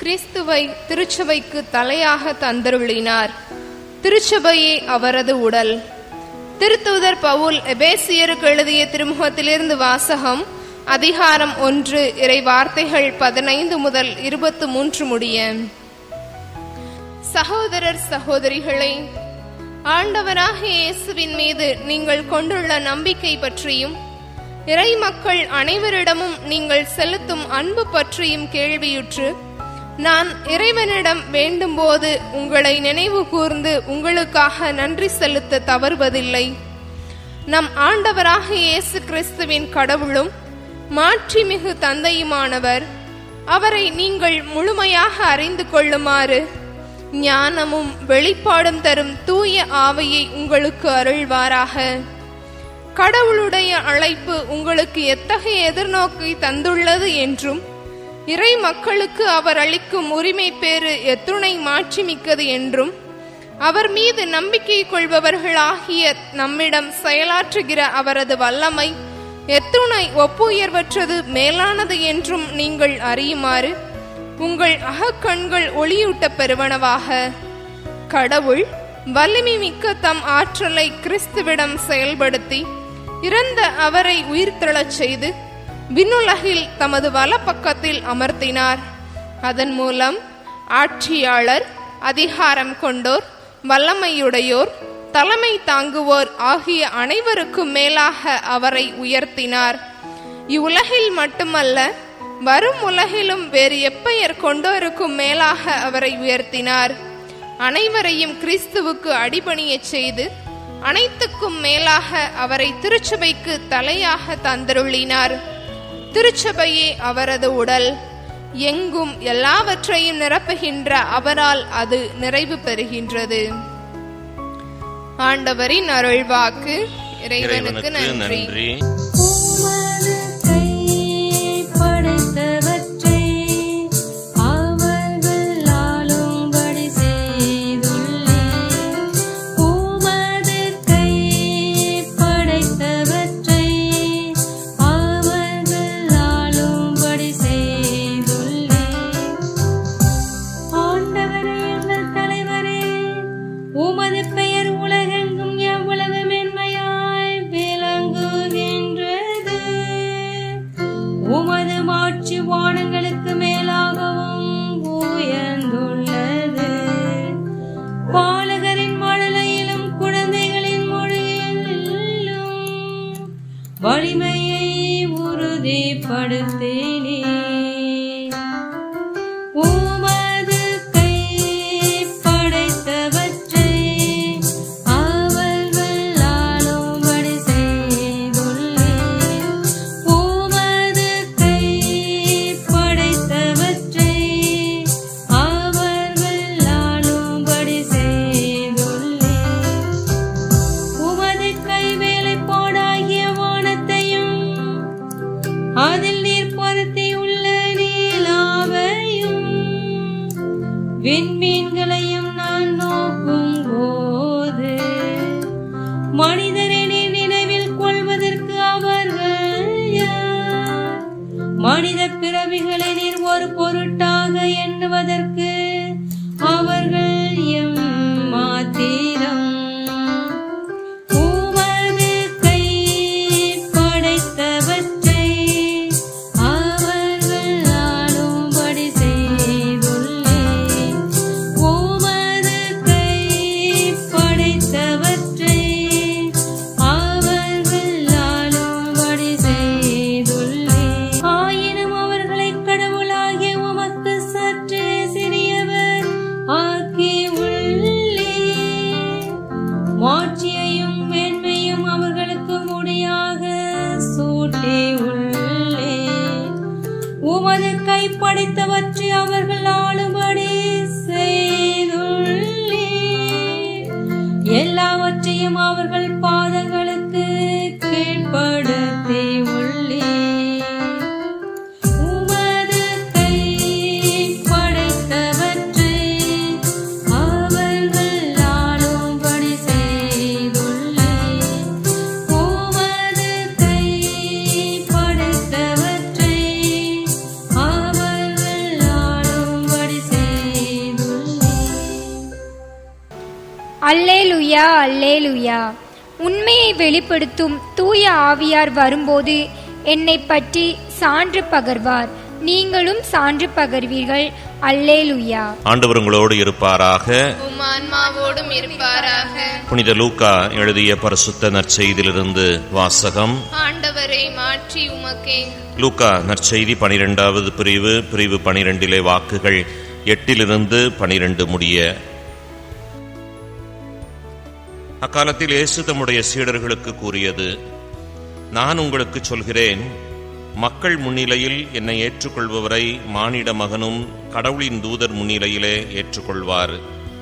கிறிஸ்துவை திருச்சபைக்கு தலையாக தந்தருளினார் திருச்சபையே அவரது உடல் திருத்தூதர் பவுல் எபேசியருக்கு எழுதிய திருமுகத்திலிருந்து வாசகம் அதிகாரம் ஒன்று இறை வார்த்தைகள் பதினைந்து முதல் இருபத்து மூன்று முடிய சகோதரர் சகோதரிகளே ஆண்டவராக இயேசுவின் மீது நீங்கள் கொண்டுள்ள நம்பிக்கை பற்றியும் இறை மக்கள் அனைவரிடமும் நீங்கள் செலுத்தும் அன்பு பற்றியும் கேள்வியுற்று நான் இறைவனிடம் வேண்டும்போது உங்களை நினைவு கூர்ந்து உங்களுக்காக நன்றி செலுத்த தவறுவதில்லை நம் ஆண்டவராக இயேசு கிறிஸ்துவின் கடவுளும் மாட்சிமிகு தந்தையுமானவர் அவரை நீங்கள் முழுமையாக அறிந்து கொள்ளுமாறு ஞானமும் வெளிப்பாடும் தரும் தூய ஆவையை உங்களுக்கு அருள்வாராக கடவுளுடைய அழைப்பு உங்களுக்கு எத்தகைய எதிர்நோக்கை தந்துள்ளது என்றும் இறை மக்களுக்கு அவர் அளிக்கும் உரிமை பேறு எத்துணை மாட்சிமிக்கது என்றும் அவர் மீது நம்பிக்கை கொள்பவர்களாகிய நம்மிடம் செயலாற்றுகிற அவரது வல்லமை எத்துணை ஒப்புயர்வற்றது மேலானது என்றும் நீங்கள் அறியுமாறு உங்கள் அகக்கண்கள் ஒளியூட்ட பெறுவனவாக கடவுள் வலிமை மிக்க தம் ஆற்றலை கிறிஸ்துவிடம் செயல்படுத்தி இறந்த அவரை உயிர்த்தெழச் செய்து விண்ணுலகில் தமது வலப்பக்கத்தில் அமர்த்தினார் அதன் மூலம் ஆட்சியாளர் அதிகாரம் கொண்டோர் வல்லமையுடையோர் தலைமை தாங்குவோர் ஆகிய அனைவருக்கும் மேலாக அவரை உயர்த்தினார் இவ்வுலகில் மட்டுமல்ல வரும் உலகிலும் வேறு எப்பெயர் கொண்டோருக்கும் மேலாக அவரை உயர்த்தினார் அனைவரையும் கிறிஸ்துவுக்கு அடிபணியச் செய்து அனைத்துக்கும் மேலாக அவரை திருச்சபைக்கு தலையாக தந்தருளினார் திருச்சபையே அவரது உடல் எங்கும் எல்லாவற்றையும் நிரப்புகின்ற அவரால் அது நிறைவு பெறுகின்றது ஆண்டவரின் அருள்வாக்கு இறைவனுக்கு நன்றி உமது கை படைத்தவற்றை அவர்கள் ஆளும்படி செய்துள்ளேன் உமது கை படைத்தவற்றை அவர்கள் ஆளும்படி செய்துள்ளேன் ஆண்டவரே எங்கள் தலைவரே உமது பெயர் உலகெங்கும் எவ்வளவு மென்மையாய் விளங்குகின்றது உமது மாட்சி வானங்களுக்கு மேலாகவும் உயர்ந்துள்ளது பாலகரின் மழலையிலும் குழந்தைகளின் மொழியிலும் வலிமையை உறுதிப்படுத்தினே உமது கை படைத்தவற்றை அவர்கள் ஆளும்படி செய்துள்ளேன் உமது கை படைத்தவற்றை அவர்கள் ஆளும்படி செய்துள்ளேன் உமது கை வேலைப்பாடாகிய வானத்தையும் அதில் நீர் பொருத்தி உள்ள நீலாவையும் விண்மீன்களையும் நான் நோக்கும் போது மனிதரை நீர் நினைவில் கொள்வதற்கு அவர்கள் யார்? மனித பிறவிகளை நீர் ஒரு பொருட்டாக எண்ணுவதற்கு அவர்கள் எம் மாத்திரம் உமது கை படைத்தவற்றை அவர்கள் ஆளும்படி செய்துள்ளேன் உமது கை படைத்தவற்றை அவர்கள் ஆளும்படி செய்துள்ளேன் ஆயினும் அவர்களை கடவுளாகிய உமக்கு சற்றே சிறியவர் ஆக்கி உள்ளேன் மாட்சியையும் மேன்மையும் அவர்களுக்கு முடியாக சூட்டி உள்ளேன் உமது கை படைத்தவற்றை அவர்கள் ஆளும்படி செய்துள்ளேன் எல்லாவற்றையும் அவர்கள் பாதங்களுக்கு கீழ்ப்படுத்தி உள்ளேன் உமது கை படைத்தவற்றை அவர்கள் ஆளும்படி செய்துள்ளேன் உமது கை படைத்தவற்றை அவர்கள் ஆளும்படி அல்லேலுயா அல்லேலுயா உண்மையை வெளிப்படுத்தும் தூய ஆவியார் வரும்போது என்னை பற்றி சான்று பகர்வார் நீங்களும் சான்று பகர்வீர்கள் அல்லேலுயா ஆண்டவர் உங்களோடு இருப்பாராக உம் ஆன்மாவோடும் இருப்பாராக புனித லூக்கா எழுதிய பரிசுத்த நற்செய்தியிலிருந்து வாசகம் ஆண்டவரை மாற்றி உமக்கே லூக்கா நற்செய்தி பனிரெண்டாவது பிரிவு பிரிவு பனிரெண்டிலே வாக்குகள் எட்டிலிருந்து பனிரெண்டு முடிய அக்காலத்தில் இயேசு தம்முடைய சீடர்களுக்கு கூறியது நான் உங்களுக்கு சொல்கிறேன் மக்கள் முன்னிலையில் என்னை ஏற்றுக்கொள்பவரை மானிட மகனும் கடவுளின் தூதர் முன்னிலையிலே ஏற்றுக்கொள்வார்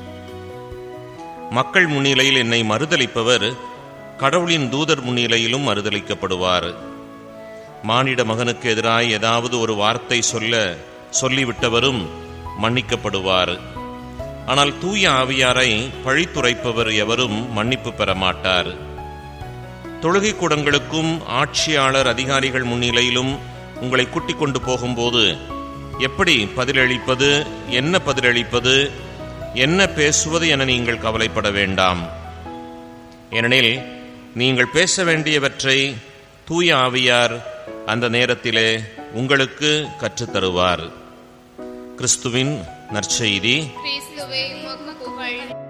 மக்கள் முன்னிலையில் என்னை மறுதலிப்பவர் கடவுளின் தூதர் முன்னிலையிலும் மறுதலிக்கப்படுவார் மானிட மகனுக்கு எதிராய் ஏதாவது ஒரு வார்த்தை சொல்ல சொல்லிவிட்டவரும் மன்னிக்கப்படுவார் ஆனால் தூய ஆவியாரை பழித்துரைப்பவர் எவரும் மன்னிப்பு பெற மாட்டார் தொழுகை கூடங்களுக்கும் ஆட்சியாளர் அதிகாரிகள் முன்னிலையிலும் உங்களை கூட்டிக் கொண்டு போகும்போது எப்படி பதிலளிப்பது என்ன பதிலளிப்பது என்ன பேசுவது என நீங்கள் கவலைப்பட வேண்டாம் ஏனெனில் நீங்கள் பேச வேண்டியவற்றை தூய ஆவியார் அந்த நேரத்திலே உங்களுக்கு கற்றுத்தருவார் கிறிஸ்துவின் நற்செய்தி கிறிஸ்துவே உமக்கு புகழ்